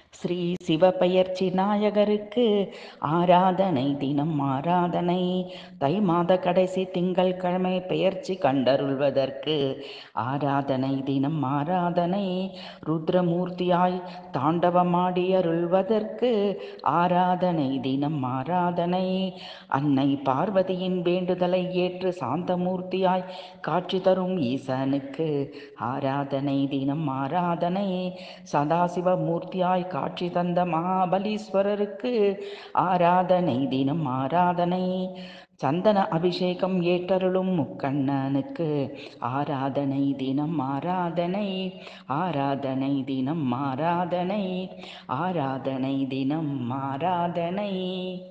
ஸ்ரீ சிவபெயர்ச்சி நாயகருக்கு ஆராதனை தினம் ஆராதனை தை மாத கடைசி திங்கள் கிழமை பெயர்ச்சி கண்டருள்வதற்கு ஆராதனை தினம் ஆராதனை ருத்ரமூர்த்தியாய் தாண்டவமாடி அருள்வதற்கு ஆராதனை தினம் ஆராதனை அன்னை பார்வதியின் வேண்டுதலை ஏற்று சாந்தமூர்த்தியாய் காட்சி தரும் ஈசனுக்கு ஆராதனை தினம் ஆராதனை சதாசிவமூர்த்தியாய் காட்சி தந்த மகாபலீஸ்வரருக்கு ஆராதனை தினம் ஆராதனை சந்தன அபிஷேகம் ஏற்றருளும் முக்கண்ணனுக்கு ஆராதனை தினம் ஆராதனை ஆராதனை தினம் ஆராதனை ஆராதனை தினம் ஆராதனை